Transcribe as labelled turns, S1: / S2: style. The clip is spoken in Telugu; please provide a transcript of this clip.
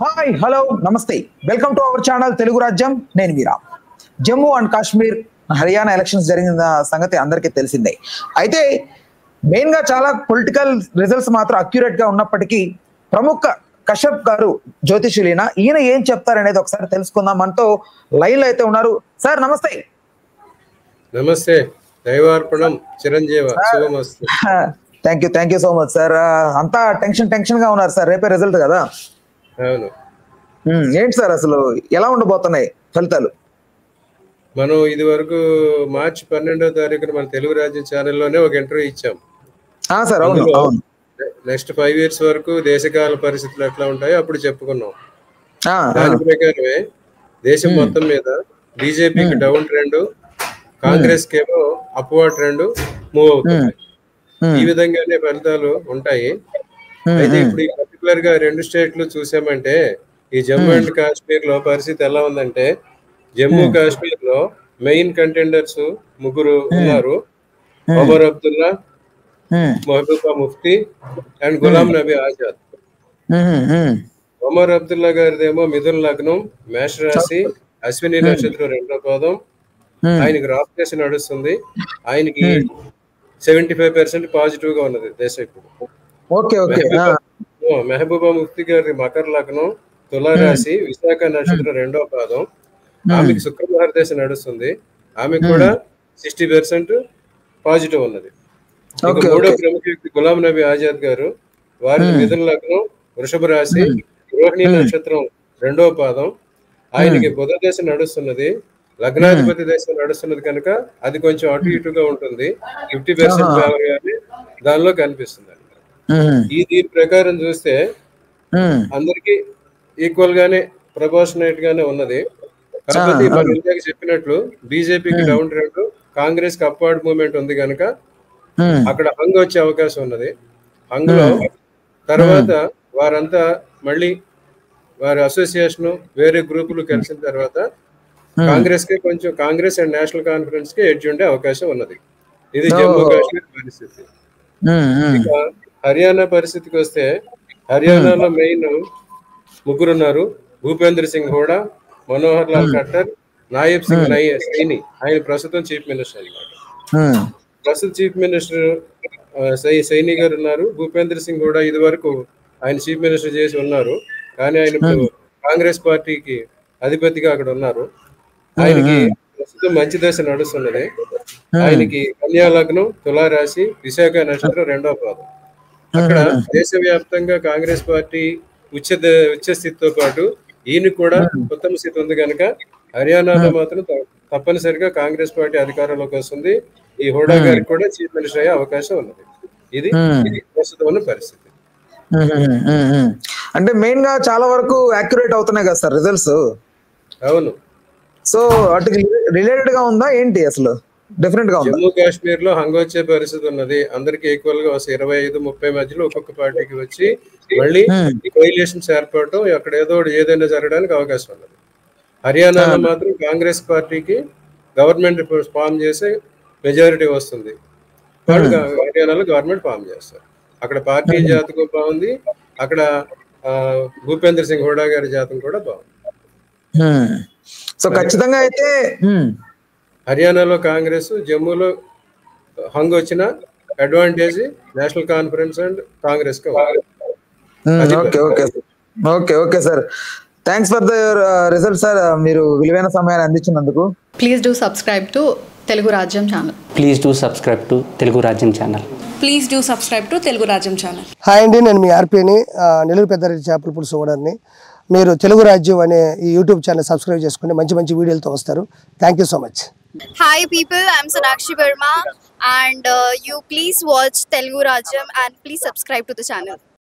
S1: హాయ్ హలో నమస్తే welcome to our channel Telugu Rajyam నేను మీరా జమ్మూ అండ్ కాశ్మీర్ హర్యానా ఎలక్షన్స్ జరిగిన సంగతి అందరికీ తెలిసిందే అయితే మెయిన్ గా చాలా పొలిటికల్ రిజల్ట్స్ మాత్రం అక్యురేట్ గా ఉన్నప్పటికీ ప్రముఖ కశ్యప్ గారు జ్యోతిషులీన ఈయన ఏం చెప్తారనేది ఒకసారి తెలుసుకుందాం మనతో లైన్ లో అయితే ఉన్నారు సార్ నమస్తే
S2: నమస్తే దైవార్పణం చిరంజీవ శుభమస్తు
S1: thank you thank you so much sir అంతా టెన్షన్ టెన్షన్ గా ఉన్నారు సార్ రేపే రిజల్ట్ కదా
S2: అవును
S1: ఉమ్, ఏంటి సార్ అసలు ఎలా ఉండబోతున్నాయి ఫలితాలు
S2: మనం ఇది వరకు మార్చి పన్నెండో తారీఖున మన తెలుగు రాజ్యం ఛానల్లోనే ఒక ఇంటర్వ్యూ ఇచ్చాం
S1: ఆ సార్ అవును
S2: అందులో
S1: అవును
S2: నెక్స్ట్ ఫైవ్ ఇయర్స్ వరకు దేశకాల పరిస్థితులు ఎట్లా ఉంటాయో అప్పుడు చెప్పుకున్నాం
S1: ఆ, ఆ,
S2: దాని ప్రకారమే దేశం మొత్తం మీద బీజేపీకి డౌన్ ట్రెండ్ కాంగ్రెస్ కేమో అప్వర్డ్ ట్రెండ్ మూవ్ అవుతుంది
S1: ఉమ్,
S2: ఈ విధంగానే ఫలితాలు ఉంటాయి
S1: ఉమ్,
S2: అయితే ఇప్పుడు ఈ పర్టికులర్ గా రెండు స్టేట్లు చూసామంటే ఈ జమ్మూ అండ్ కాశ్మీర్ లో పరిస్థితి ఎలా ఉందంటే జమ్మూ కాశ్మీర్ లో మెయిన్ కంటెండర్స్ ముగ్గురు ఉన్నారు Omar Abdullah
S1: um,
S2: Mehbooba Mufti and Ghulam Nabi Azad
S1: um, um,
S2: Omar Abdullah గారిదేమో మిథున్ లగ్నం మేష రాశి అశ్విని నక్షత్రం రెండో పాదం
S1: ఉమ్,
S2: ఆయనకి రాక్ చేసి నడుస్తుంది ఆయనకి సెవెంటీ ఫైవ్ పర్సెంట్ పాజిటివ్ గా ఉన్నది దేశం ఇప్పుడు
S1: ఓకే ఓకే ఆ,
S2: ఓ, మెహబూబా ముఫ్తీ గారి మకర లగ్నం తులారాశి విశాఖ నక్షత్రం రెండో పాదం ఆమెకి శుక్ర భారతదేశ నడుస్తుంది ఆమెకు కూడా సిక్స్టీ పర్సెంట్ పాజిటివ్ ఉన్నది ఇక
S1: ఓకే,
S2: మూడో
S1: ఓకే.
S2: ప్రముఖ వ్యక్తి గులాం నబీ ఆజాద్ గారు వారి మిథున లగ్నం వృషభ రాశి రోహిణి నక్షత్రం రెండో పాదం ఆయనకి బుధ దేశం నడుస్తున్నది లగ్నాధిపతి దేశం నడుస్తున్నది కనుక అది కొంచెం అటు ఇటుగా ఉంటుంది ఫిఫ్టీ పర్సెంట్ దానిలో కనిపిస్తుంది
S1: ఉమ్,
S2: ఈ దీని ప్రకారం చూస్తే
S1: ఉమ్,
S2: అందరికి ఈక్వల్ గానే ప్రపోర్షనేట్ గానే ఉన్నది కాకపోతే మనం ఇందాక చెప్పినట్లు బీజేపీకి డౌన్ ట్రెండ్ కాంగ్రెస్ కి అప్వార్డ్ మూవ్మెంట్ ఉంది కనుక
S1: ఉమ్,
S2: అక్కడ హంగ్ వచ్చే అవకాశం ఉన్నది హంగ్ లో తర్వాత వారంతా మళ్ళీ వారి అసోసియేషన్ వేరే గ్రూపులు కలిసిన తర్వాత కాంగ్రెస్ కి కొంచెం కాంగ్రెస్ అండ్ నేషనల్ కాన్ఫరెన్స్ కి ఎడ్జ్ ఉండే అవకాశం ఉన్నది ఇది జమ్మూ కాశ్మీర్ పరిస్థితి
S1: ఉమ్, ఉమ్,
S2: ఇక హర్యానా పరిస్థితికి వస్తే హర్యానాలో మెయిన్ ముగ్గురు ఉన్నారు భూపేంద్ర సింగ్ హూడా మనోహర్ లాల్ ఖట్టర్ నాయబ్ సింగ్ నై సైని ఆయన ప్రస్తుతం చీఫ్ మినిస్టర్ అన్నమాట
S1: ఉమ్,
S2: ప్రస్తుత చీఫ్ మినిస్టర్ ఆ, సై సైని గారు ఉన్నారు భూపేంద్ర సింగ్ కూడా ఇది వరకు ఆయన చీఫ్ మినిస్టర్ చేసి ఉన్నారు కానీ ఆయన ఇప్పుడు కాంగ్రెస్ పార్టీకి అధిపతిగా అక్కడ ఉన్నారు ఆయనకి ప్రస్తుతం మంచి దశ నడుస్తున్నది ఆయనకి కన్యా లగ్నం తులారాశి విశాఖ నక్షత్రం రెండో పాదం అక్కడ దేశవ్యాప్తంగా కాంగ్రెస్ పార్టీ ఉచ్చ ద- ఉచ్చ స్థితితో పాటు ఈయన కూడా ఉత్తమ స్థితి ఉంది కనుక హర్యానాలో మాత్రం త- తప్పనిసరిగా కాంగ్రెస్ పార్టీ అధికారంలోకి వస్తుంది ఈ హోడా గారికి కూడా చీఫ్ మినిస్టర్ అయ్యే అవకాశం ఉన్నది ఇది ఇది ప్రస్తుతం ఉన్న పరిస్థితి
S1: ఉమ్, ఉమ్, ఉమ్, ఉమ్. అంటే మెయిన్ గా చాలా వరకు యాక్యురేట్ అవుతున్నాయి కదా సార్ రిజల్ట్స్
S2: అవును
S1: సో వాటికి రిలేటెడ్ గా ఉందా ఏంటి అసలు డిఫరెంట్ గా ఉందా
S2: జమ్మూ కాశ్మీర్ లో హంగ్ వచ్చే పరిస్థితి ఉన్నది అందరికి ఈక్వల్ గా వస్తే ఇరవై ఐదు ముప్పై మధ్యలో ఒక్కొక్క పార్టీకి వచ్చి మళ్ళీ ఈ కోయిలేషన్స్ ఏర్పడటం అక్కడ ఏదో ఒకటి ఏదైనా జరగడానికి అవకాశం ఉన్నది హర్యానాలో మాత్రం కాంగ్రెస్ పార్టీకి గవర్నమెంట్ ఫామ్ చేసే మెజారిటీ వస్తుంది వాళ్ళు గా- హర్యానాలో గవర్నమెంట్ ఫామ్ చేస్తారు అక్కడ పార్టీ జాతకం బాగుంది అక్కడ ఆ, భూపేంద్ర సింగ్ హూడా గారి జాతకం కూడా బాగుంది
S1: ఉమ్. సో ఖచ్చితంగా అయితే ఉమ్,
S2: హర్యానాలో కాంగ్రెస్ జమ్మూలో హంగ్ వచ్చిన అడ్వాంటేజ్ నేషనల్ కాన్ఫరెన్స్ అండ్ కాంగ్రెస్ కి ఉంది.
S1: Um, okay okay okay okay sir thanks for the result sir మీరు విలువైన సమయాన్ని అందించినందుకు
S3: please do subscribe to Telugu Rajyam channel
S4: please do subscribe to Telugu Rajyam channel
S5: please do subscribe to Telugu Rajyam channel
S6: hi అండి నేను మీ ఆర్పీని ఆ, నెల్లూరు పెద్దారెడ్డి చేపల పులుసు ఓనర్ని మీరు తెలుగు రాజ్యం అనే ఈ యూట్యూబ్ ఛానల్ సబ్స్క్రైబ్ చేసుకుని మంచి మంచి వీడియోలతో వస్తారు thank you so much
S7: Hi people, I'm Sonakshi Verma and uh, you please watch Telugu Rajam and please subscribe to the channel.